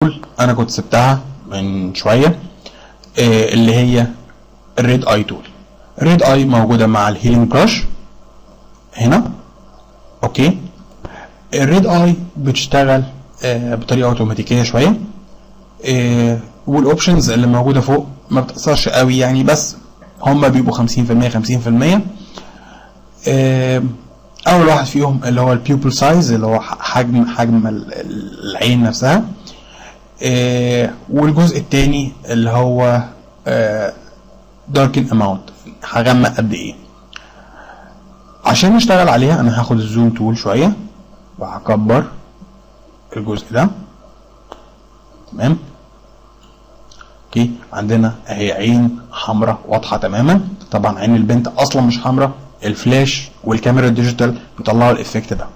انا كنت سبتها من شويه آه، اللي هي الريد اي تول الريد اي موجوده مع الهيلينج براش هنا اوكي الريد اي بتشتغل آه، بطريقه اوتوماتيكيه شويه آه، والاوبشنز اللي موجوده فوق ما بتاثرش قوي يعني بس هم بيبقوا 50% 50% آه، اول واحد فيهم اللي هو البيوبل سايز اللي هو حجم حجم ال- ال- العين نفسها آه، والجزء الثاني اللي هو داركن اماونت هغمق قد ايه عشان نشتغل عليها انا هاخد الزوم تول شويه وهكبر الجزء ده تمام اوكي عندنا اهي عين حمراء واضحه تماما طبعا عين البنت اصلا مش حمراء الفلاش والكاميرا الديجيتال بيطلعوا الايفكت ده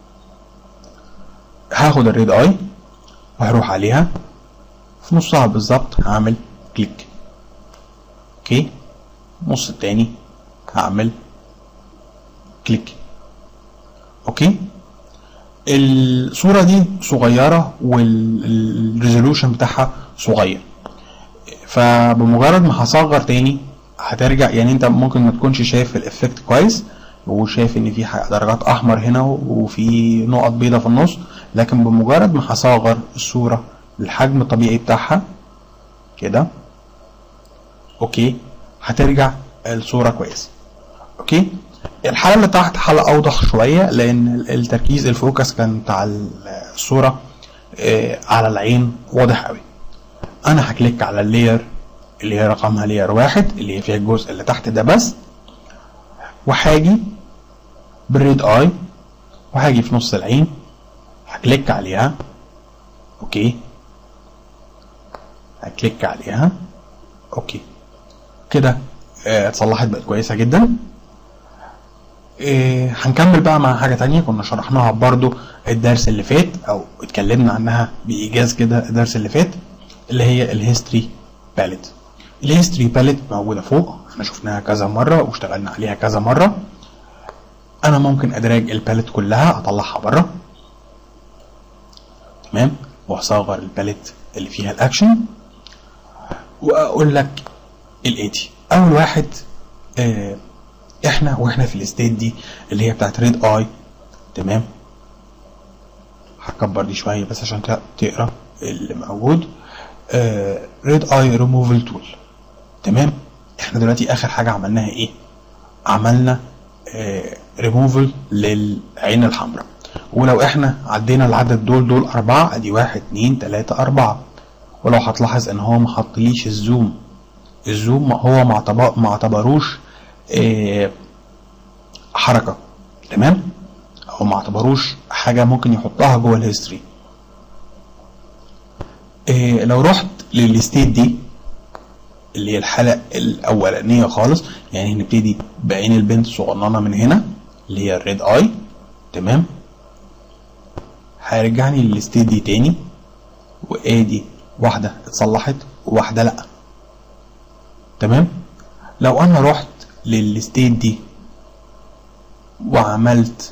هاخد الريد اي وهروح عليها في نصها بالظبط هعمل كليك اوكي النص التاني هعمل كليك اوكي الصوره دي صغيره والريزولوشن بتاعها صغير فبمجرد ما هصغر تاني هترجع يعني انت ممكن ما تكونش شايف الافكت كويس وشايف ان في ح- درجات احمر هنا وفي نقط بيضة في النص لكن بمجرد ما هصغر الصورة للحجم الطبيعي بتاعها كده اوكي هترجع الصورة كويس اوكي الحالة اللي تحت حالة اوضح شوية لان التركيز الفوكس كان بتاع الصورة آه، على العين واضح قوي انا هكليك على اللاير اللي هي رقمها لاير واحد اللي هي فيها الجزء اللي تحت ده بس وهاجي بالريد اي وهاجي في نص العين هكليك عليها اوكي هكليك عليها اوكي كده آه، اتصلحت بقت كويسه جدا آه، هنكمل بقى مع حاجه تانية كنا شرحناها برضو الدرس اللي فات او اتكلمنا عنها بايجاز كده الدرس اللي فات اللي هي الهيستوري باليت الهيستوري باليت موجوده فوق احنا شفناها كذا مره واشتغلنا عليها كذا مره انا ممكن ادراج الباليت كلها اطلعها بره تمام واصغر الباليت اللي فيها الاكشن واقول لك الاتي اول واحد اه احنا واحنا في الستيت دي اللي هي بتاعت ريد اي تمام هكبر دي شويه بس عشان ت- تقرا اللي موجود ريد اي ريموفل تول تمام احنا دلوقتي اخر حاجه عملناها ايه عملنا ريموفل للعين الحمراء ولو احنا عدينا العدد دول دول اربعة ادي واحد اتنين تلاتة اربعة ولو هتلاحظ ان هو ما حطليش الزوم الزوم هو ما اعتبر- ما اعتبروش آه، حركة تمام او ما اعتبروش حاجة ممكن يحطها جوه الهيستوري إيه لو رحت للستيت دي اللي هي الحالة الأولانية خالص يعني هنبتدي بعين البنت الصغننة من هنا اللي هي الريد اي تمام هيرجعني للستيت دي تاني وادي واحدة اتصلحت وواحدة لأ تمام لو انا رحت للستيت دي وعملت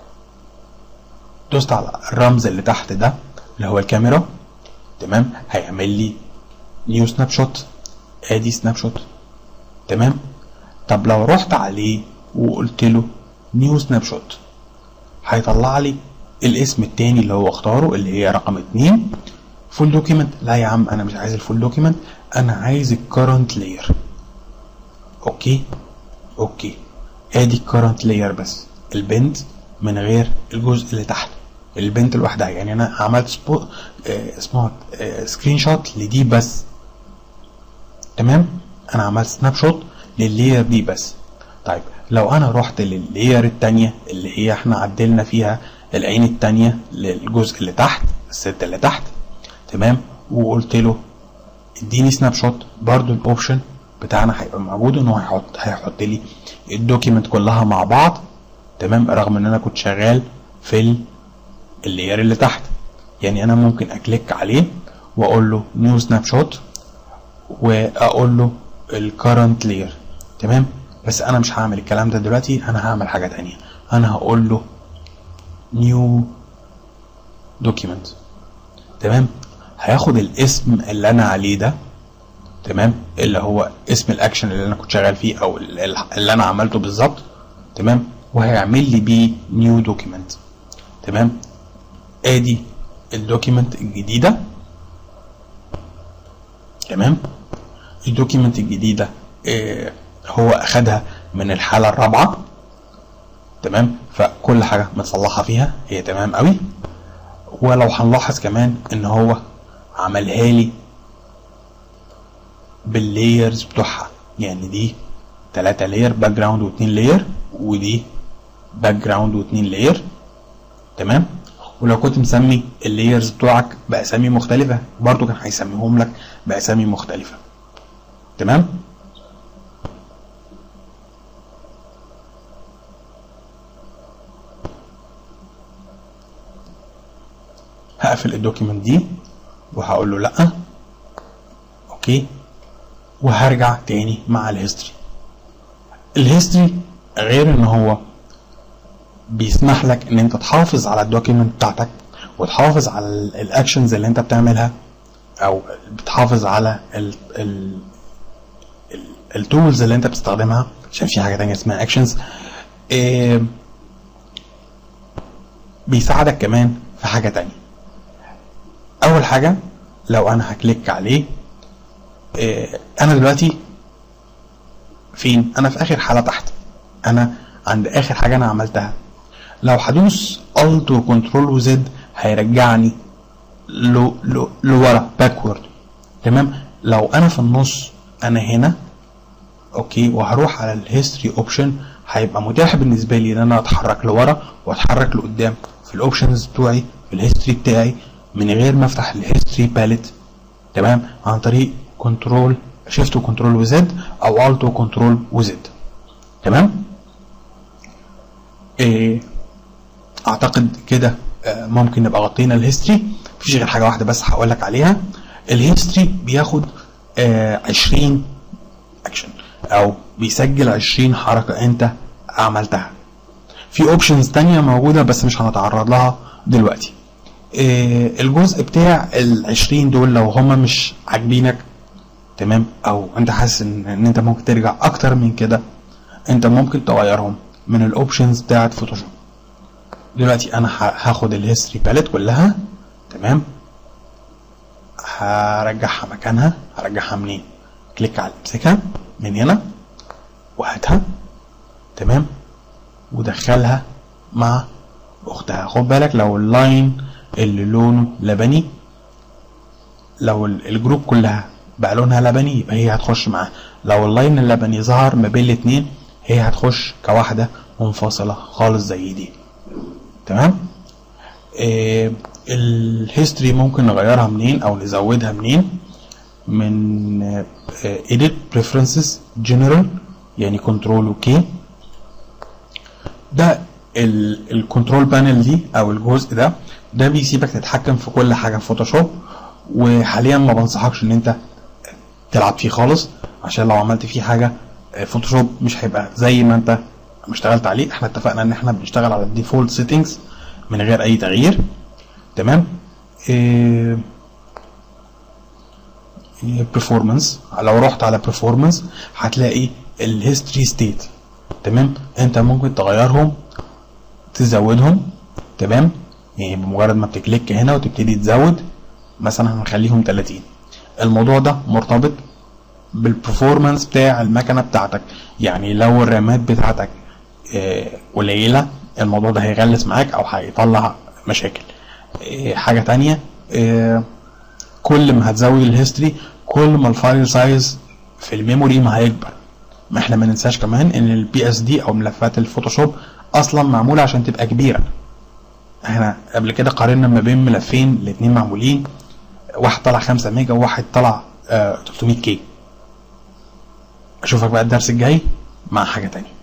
دوست على الرمز اللي تحت ده اللي هو الكاميرا تمام هيعمل لي نيو سناب شوت ادي سناب شوت تمام طب لو رحت عليه وقلت له نيو سناب شوت هيطلع لي الاسم التاني اللي هو اختاره اللي هي رقم اتنين فول دوكيمنت لا يا عم انا مش عايز الفول دوكيمنت انا عايز الكرنت لاير اوكي اوكي ادي الكرنت لاير بس البنت من غير الجزء اللي تحت البنت لوحدها يعني انا عملت سبو آه اسمها آه سكرين شوت لدي بس تمام انا عملت سناب شوت لللاير دي بس طيب لو انا رحت لللاير التانية اللي هي احنا عدلنا فيها العين التانية للجزء اللي تحت الست اللي تحت تمام وقلت له اديني سناب شوت برضو الاوبشن بتاعنا هيبقى موجود ان هو هيحط هيحط لي الدوكيمنت كلها مع بعض تمام رغم ان انا كنت شغال في ال- اللاير اللي تحت يعني انا ممكن اكليك عليه واقول له نيو سناب شوت واقول له الكرنت لاير تمام بس انا مش هعمل الكلام ده دلوقتي انا هعمل حاجه تانية انا هقول له نيو دوكيمنت تمام هياخد الاسم اللي انا عليه ده تمام اللي هو اسم الاكشن اللي انا كنت شغال فيه او ال- ال- اللي انا عملته بالظبط تمام وهيعمل لي بيه نيو دوكيمنت تمام ادي الدوكيمنت الجديده تمام الدوكيمنت الجديده آه هو اخدها من الحاله الرابعه تمام فكل حاجه متصلحه فيها هي تمام قوي ولو هنلاحظ كمان ان هو عملها لي باللايرز بتوعها يعني دي 3 لاير باك جراوند و2 لاير ودي باك جراوند و2 لاير تمام ولو كنت مسمي اللايرز بتوعك باسامي مختلفه برضو كان هيسميهم لك باسامي مختلفه تمام هقفل الدوكيمنت دي وهقول له لا اوكي وهرجع تاني مع الهيستوري الهيستوري غير ان هو بيسمح لك ان انت تحافظ على الدوكيمنت بتاعتك وتحافظ على الاكشنز اللي انت بتعملها او بتحافظ على ال ال التولز اللي انت بتستخدمها عشان في حاجه تانية اسمها اكشنز إيه بيساعدك كمان في حاجه تانية اول حاجه لو انا هكليك عليه إيه انا دلوقتي فين انا في اخر حاله تحت انا عند اخر حاجه انا عملتها لو هدوس الت وكنترول وزد هيرجعني لو لو لورا باكورد تمام لو انا في النص انا هنا اوكي وهروح على الهيستوري اوبشن هيبقى متاح بالنسبه لي ان انا اتحرك لورا واتحرك لقدام في الاوبشنز بتوعي في الهيستوري بتاعي من غير ما افتح الهيستوري باليت تمام عن طريق كنترول شيفت وكنترول وزد او الت وكنترول وزد تمام إيه اعتقد كده آه، ممكن نبقى غطينا الهيستوري مفيش غير حاجه واحده بس هقول لك عليها الهيستوري بياخد آه 20 اكشن او بيسجل 20 حركه انت عملتها في اوبشنز تانية موجوده بس مش هنتعرض لها دلوقتي آه الجزء بتاع ال 20 دول لو هما مش عاجبينك تمام او انت حاسس ان, ان انت ممكن ترجع اكتر من كده انت ممكن تغيرهم من الاوبشنز بتاعت فوتوشوب دلوقتي انا ه- هاخد الهيستوري باليت كلها تمام هرجعها مكانها هرجعها منين كليك على امسكها من هنا وهاتها تمام ودخلها مع اختها خد بالك لو اللاين اللي لونه لبني لو ال- الجروب كلها بقى لونها لبني يبقى هي هتخش معاه لو اللاين اللبني ظهر ما بين الاتنين هي هتخش كواحدة منفصلة خالص زي دي تمام آه الهيستوري ممكن نغيرها منين او نزودها منين من آه edit preferences general يعني كنترول وكي ده الكنترول بانل دي او الجزء ده ده بيسيبك تتحكم في كل حاجه في فوتوشوب وحاليا ما بنصحكش ان انت تلعب فيه خالص عشان لو عملت فيه حاجه آه، فوتوشوب مش هيبقى زي ما انت ما اشتغلت عليه احنا اتفقنا ان احنا بنشتغل على الديفولت سيتنجز من غير اي تغيير تمام برفورمانس لو رحت على برفورمانس هتلاقي الهيستوري ستيت تمام انت ممكن تغيرهم تزودهم تمام يعني بمجرد ما بتكليك هنا وتبتدي تزود مثلا هنخليهم 30 الموضوع ده مرتبط بالبرفورمانس بتاع المكنه بتاعتك يعني لو الرامات بتاعتك آه، قليله الموضوع ده هيغلس معاك او هيطلع مشاكل آه، حاجه تانية آه، كل ما هتزود الهيستوري كل ما الفايل سايز في الميموري ما هيكبر ما احنا ما ننساش كمان ان البي اس دي او ملفات الفوتوشوب اصلا معموله عشان تبقى كبيره احنا قبل كده قارنا ما بين ملفين الاتنين معمولين واحد طلع 5 ميجا وواحد طلع آه 300 كي اشوفك بقى الدرس الجاي مع حاجه تانية